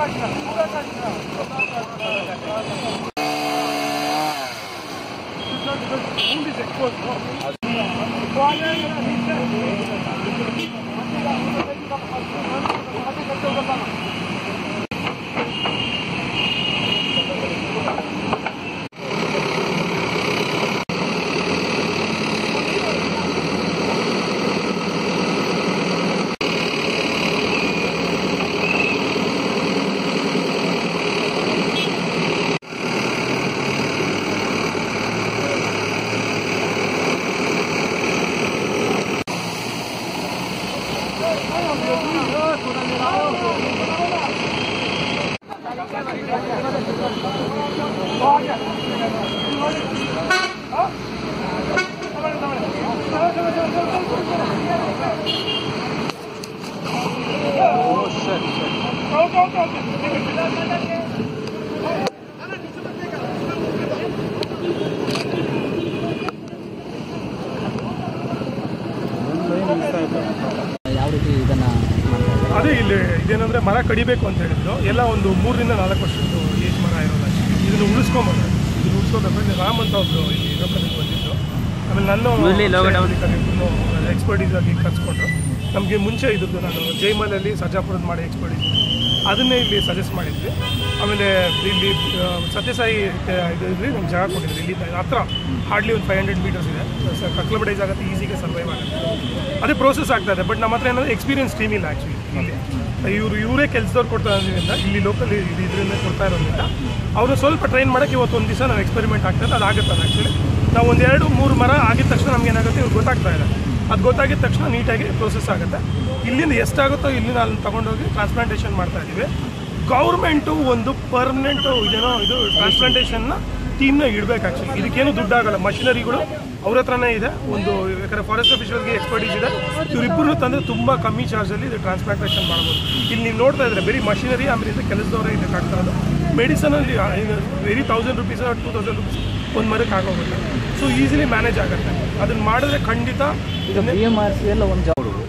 ಯಾವ ರೀತಿ ಇದನ್ನ ಮಾಡ್ತಾ ಇದ್ದಾರೆ ಅದೇ ಇಲ್ಲಿ ಇದೇನಂದ್ರೆ ಮರ ಕಡಿಬೇಕು ಅಂತ ಹೇಳಿದ್ರು ಎಲ್ಲ ಒಂದು ಮೂರರಿಂದ ನಾಲ್ಕು ವರ್ಷದ್ದು ಏಜ್ ಮರ ಇರೋದು ಅಷ್ಟೇ ಇದನ್ನು ಉಳಿಸ್ಕೊಂಬಂದ್ರೆ ಇದನ್ನು ಉಳಿಸ್ಕೋಬೇಕು ರಾಮ್ ಅಂತ ಒಬ್ರು ಇಲ್ಲಿ ಲೋಕಲಿಗೆ ಬಂದಿದ್ದು ಆಮೇಲೆ ನನ್ನ ಎಕ್ಸ್ಪರ್ಟೀಸ್ ಆಗಿ ಕರ್ಸ್ಕೊಂಡ್ರು ನಮಗೆ ಮುಂಚೆ ಇದ್ದದ್ದು ನಾನು ಜೈಮಲಲ್ಲಿ ಸರ್ಜಾಪುರದ ಮಾಡಿ ಎಕ್ಸ್ಪರ್ಟೀಸ್ ಅದನ್ನೇ ಇಲ್ಲಿ ಸಜೆಸ್ಟ್ ಮಾಡಿದ್ವಿ ಆಮೇಲೆ ಇಲ್ಲಿ ಆ, ಸತ್ಯಸಾಯಿ ಆ, ಇದು ಇದ್ರಿ ನಮ್ಗೆ ಜಾಗ ಕೊಟ್ಟಿದ್ರಿ ಇಲ್ಲಿ ಹತ್ರ ಹಾರ್ಡ್ಲಿ ಒಂದು ಫೈವ್ ಹಂಡ್ರೆಡ್ ಮೀಟರ್ಸ್ ಇದೆ ಕಕ್ಲಬಡೈಸ್ ಆಗುತ್ತೆ ಈಸಿಗೆ ಸರ್ವೈವ್ ಆಗುತ್ತೆ ಅದೇ ಪ್ರೋಸೆಸ್ ಆಗ್ತಾ ಇದೆ ಬಟ್ ನಮ್ಮ ಹತ್ರ ಏನಂದ್ರೆ ಎಕ್ಸ್ಪೀರಿಯನ್ಸ್ ಟೀಮ್ ಇಲ್ಲ ಆ್ಯಕ್ಚುಲಿ ಇಲ್ಲಿ ಇವರು ಇವರೇ ಕೆಲಸದವ್ರು ಕೊಡ್ತಾ ಇರೋದ್ರಿಂದ ಇಲ್ಲಿ ಲೋಕಲ್ ಇದರಿಂದ ಕೊಡ್ತಾ ಇರೋದ್ರಿಂದ ಅವರು ಸ್ವಲ್ಪ ಟ್ರೈನ್ ಮಾಡೋಕ್ಕೆ ಇವತ್ತು ಒಂದು ದಿವಸ ನಾವು ಎಕ್ಸ್ಪೆರಿಮೆಂಟ್ ಆಗ್ತದೆ ಅದು ಆಗುತ್ತೆ ಅದು ಆ್ಯಕ್ಚುಲಿ ನಾವು ಒಂದೆರಡು ಮೂರು ಮರ ಆಗಿದ ತಕ್ಷಣ ನಮ್ಗೆ ಏನಾಗುತ್ತೆ ಇವ್ರು ಗೊತ್ತಾಗ್ತಾ ಇದೆ ಅದು ಗೊತ್ತಾಗಿದ ತಕ್ಷಣ ನೀಟಾಗಿ ಪ್ರೋಸೆಸ್ ಆಗುತ್ತೆ ಇಲ್ಲಿಂದ ಎಷ್ಟಾಗುತ್ತೋ ಇಲ್ಲಿಂದ ಅಲ್ಲಿ ತಗೊಂಡೋಗಿ ಟ್ರಾನ್ಸ್ಪ್ಲಾಂಟೇಷನ್ ಮಾಡ್ತಾ ಇದ್ದೀವಿ ಗೌರ್ಮೆಂಟು ಒಂದು ಪರ್ಮನೆಂಟು ಇದೇನೋ ಇದು ಟ್ರಾನ್ಸ್ಪ್ಲಾಂಟೇಷನ್ನ ಟೀಮ್ನ ಇಡಬೇಕು ಆ್ಯಕ್ಚುಲಿ ಇದಕ್ಕೇನು ದುಡ್ಡಾಗಲ್ಲ ಮಷಿನರಿಗಳು ಅವ್ರ ಹತ್ರನೇ ಇದೆ ಒಂದು ಯಾಕಂದರೆ ಫಾರೆಸ್ಟ್ ಆಫೀಸರ್ಗೆ ಎಕ್ಸ್ಪರ್ಟೀಸ್ ಇದೆ ಇವರಿಬ್ಬರು ತಂದರೆ ತುಂಬ ಕಮ್ಮಿ ಚಾರ್ಜಲ್ಲಿ ಇದು ಟ್ರಾನ್ಸ್ಪ್ಲಾಂಟೇಷನ್ ಮಾಡ್ಬೋದು ಇಲ್ಲಿ ನೀವು ನೋಡ್ತಾ ಇದ್ರೆ ಬರೀ ಮಷಿನರಿ ಆಮೇಲೆ ಕೆಲಸದವರೇ ಇದಕ್ಕೆ ಆಗ್ತಾರದು ಮೆಡಿಸನಲ್ಲಿ very thousand rupees two thousand rupees ಒಂದು ಮರಕ್ಕೆ ಆಗೋಗುತ್ತೆ ಸೊ ಈಸಿಲಿ ಮ್ಯಾನೇಜ್ ಆಗುತ್ತೆ ಅದನ್ನು ಮಾಡಿದ್ರೆ ಖಂಡಿತ ಈಗ ಬಿ ಎಮ್ ಆರ್ ಸಿ ಎಲ್ಲ ಒಂದು ಜಾಬ್ ಅವರು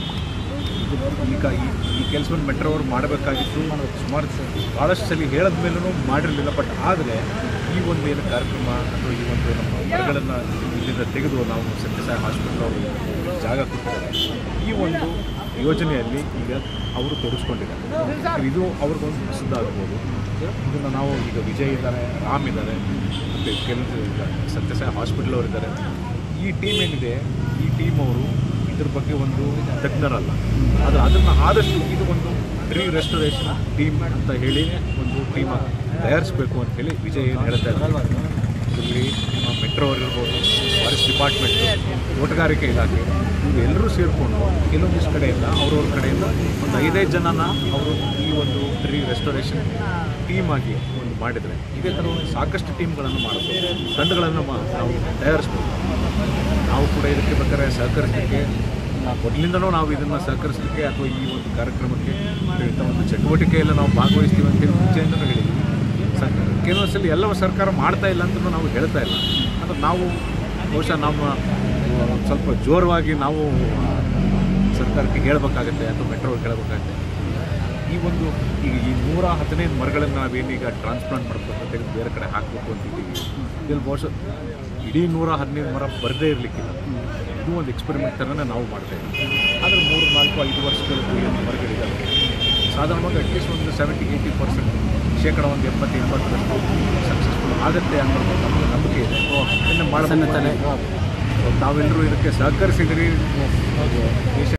ಈಗ ಈ ಈ ಕೆಲಸವನ್ನು ಮೆಟ್ರೋ ಅವರು ಮಾಡಬೇಕಾಗಿತ್ತು ಸುಮಾರು ಸ- ಭಾಳಷ್ಟು ಸಲ ಹೇಳಿದ ಮೇಲೂ ಮಾಡಿರಲಿಲ್ಲ ಬಟ್ ಆದರೆ ಈ ಒಂದು ಏನು ಕಾರ್ಯಕ್ರಮ ಅಥವಾ ಈ ಒಂದು ನಮ್ಮ ಮರಗಳನ್ನು ಇಲ್ಲಿಂದ ತೆಗೆದು ನಾವು ಸತ್ಯಸಾಯಿ ಹಾಸ್ಪಿಟಲ್ ಅವರು ಜಾಗ ಕೊಟ್ಟಿದ್ದಾರೆ ಈ ಒಂದು ಯೋಜನೆಯಲ್ಲಿ ಈಗ ಅವರು ತೊಡಗಿಸ್ಕೊಂಡಿದ್ದಾರೆ ಇದು ಅವ್ರಿಗೊಂದು ಪ್ರಸಿದ್ಧ ಆಗ್ಬೋದು ಇದನ್ನು ನಾವು ಈಗ ವಿಜಯ್ ಇದ್ದಾರೆ ರಾಮ್ ಇದ್ದಾರೆ ಮತ್ತು ಕೆಲವು ಸತ್ಯಸಾಯಿ ಹಾಸ್ಪಿಟಲ್ ಅವರು ಇದ್ದಾರೆ ಈ ಟೀಮ್ ಏನಿದೆ ಈ ಟೀಮ್ ಅವರು ಇದ್ರ ಬಗ್ಗೆ ಒಂದು ತಜ್ಞರಲ್ಲ ಅದು ಅದನ್ನು ಆದಷ್ಟು ಇದು ಒಂದು ಟ್ರೀ ರೆಸ್ಟೋರೇಷನ್ ಟೀಮ್ ಅಂತ ಹೇಳಿ ಒಂದು ಟೀಮ್ ತಯಾರಿಸಬೇಕು ಅಂತ ಹೇಳಿ ವಿಜಯ್ ಏನು ಹೇಳ್ತಾ ಇದ್ದಾರೆ ಇಲ್ಲಿ ನಮ್ಮ ಮೆಟ್ರೋ ಅವ್ರು ಇರ್ಬೋದು ಫಾರೆಸ್ಟ್ ಡಿಪಾರ್ಟ್ಮೆಂಟ್ ತೋಟಗಾರಿಕೆ ಇಲಾಖೆ ಇವರು ಎಲ್ಲರೂ ಸೇರಿಕೊಂಡು ಕೆಲವೊಂದಿಷ್ಟು ಕಡೆಯಿಂದ ಅವ್ರವ್ರ ಕಡೆಯಿಂದ ಒಂದು ಐದೈದು ಜನನ ಅವರು ಈ ಒಂದು ಟ್ರೀ ರೆಸ್ಟೋರೇಷನ್ ಟೀಮ್ ಆಗಿ ಒಂದು ಮಾಡಿದರೆ ಇದೇ ಥರ ಒಂದು ಸಾಕಷ್ಟು ಟೀಮ್ಗಳನ್ನು ಮಾಡಬಹುದು ತಂಡಗಳನ್ನು ಮಾ- ನಾವು ತಯಾರಿಸ್ಬೋದು ನಾವು ಕೂಡ ಇದಕ್ಕೆ ಬೇಕಾದ್ರೆ ಸಹಕರಿಸಲಿಕ್ಕೆ ಮೊದಲಿಂದನೂ ನಾವು ಇದನ್ನು ಸಹಕರಿಸಲಿಕ್ಕೆ ಅಥವಾ ಈ ಒಂದು ಕಾರ್ಯಕ್ರಮಕ್ಕೆ ಇಂಥ ಒಂದು ಚಟುವಟಿಕೆಯಲ್ಲಿ ನಾವು ಭಾಗವಹಿಸ್ತೀವಿ ಅಂತೇಳಿ ಮುಂಚೆಯಿಂದಲೂ ಹೇಳಿದ್ವಿ ಸರ್ಕಾರ ಕೆಲವೊಂದು ಸಲ ಎಲ್ಲವೂ ಸರ್ಕಾರ ಮಾಡ್ತಾ ಇಲ್ಲ ಅಂತಲೂ ನಾವು ಹೇಳ್ತಾ ಇಲ್ಲ ಅಂದರೆ ನಾವು ಬಹುಶಃ ನಮ್ಮ ಆ, ಸ್ವಲ್ಪ ಜೋರವಾಗಿ ನಾವು ಆ, ಸರ್ಕಾರಕ್ಕೆ ಹೇಳಬೇಕಾಗತ್ತೆ ಅಥವಾ ಮೆಟ್ರೋ ಹೇಳಬೇಕಾಗತ್ತೆ ಈ ಒಂದು ಈಗ ಈ ನೂರ ಹದಿನೈದು ಮರಗಳನ್ನು ನಾವೇನೀಗ ಟ್ರಾನ್ಸ್ಪ್ಲಾಂಟ್ ಮಾಡಬೇಕು ತೆಗೆದು ಬೇರೆ ಕಡೆ ಹಾಕಬೇಕು ಅಂತಿದ್ದೀವಿ ಇಲ್ಲಿ ಬಹುಶಃ ಇಡೀ ನೂರ ಹದಿನೈದು ಮರ ಬರದೇ ಇರಲಿಕ್ಕಿಲ್ಲ ಇದು ಒಂದು ಎಕ್ಸ್ಪೆರಿಮೆಂಟ್ ಥರನೇ ನಾವು ಮಾಡ್ತಾ ಇದ್ದೀವಿ ಆದರೆ ಮೂರು ನಾಲ್ಕು ಐದು ವರ್ಷಗಳದ್ದು ಏನು ಮರಗಳಿದ್ದಾವೆ ಸಾಧಾರಣವಾಗಿ ಅಟ್ಲೀಸ್ಟ್ ಒಂದು ಸೆವೆಂಟಿ ಏಯ್ಟಿ ಪರ್ಸೆಂಟ್ ಶೇಕಡ ಒಂದು ಎಪ್ಪತ್ತು ಎಂಬತ್ತರಷ್ಟು ಸಕ್ಸಸ್ಫುಲ್ ಆಗುತ್ತೆ ಅನ್ನೋದು ನಮಗೆ ನಂಬಿಕೆ ಇದೆ ಇನ್ನು ಮಾಡಬೇಕು ತಾವೆಲ್ಲರೂ ಇದಕ್ಕೆ ಸಹಕರಿಸಿದಿರಿ ದೇಶ